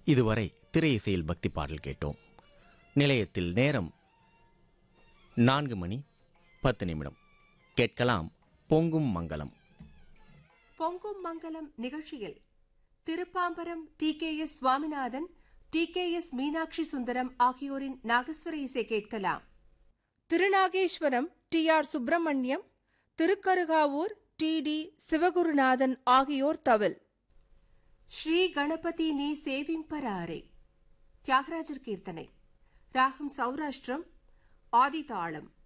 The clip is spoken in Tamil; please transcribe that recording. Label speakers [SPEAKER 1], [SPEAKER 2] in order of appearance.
[SPEAKER 1] இதுவரை திரை இசையில் பக்தி பாடல் கேட்டோம் நிலையத்தில் நேரம் நான்கு மணி பத்து நிமிடம் கேட்கலாம் பொங்கும் மங்களம்
[SPEAKER 2] பொங்கும் மங்கலம் நிகழ்ச்சியில் Thirupamburam T K S Swaminathan T K S Meenakshi Sundaram ஆகியோரின் நாகஸ்வர இசை கேட்கலாம்
[SPEAKER 3] Thirunageswaram T R Subramaniam Thirukkarugavur T T Sivagurunathan ஆகியோர் தவில்
[SPEAKER 2] ஸ்ரீ கணபதி நீ சேவிம்பராரே தியாகராஜர் கீர்த்தனை ராகம் சௌராஷ்டிரம் ஆதிதாளம்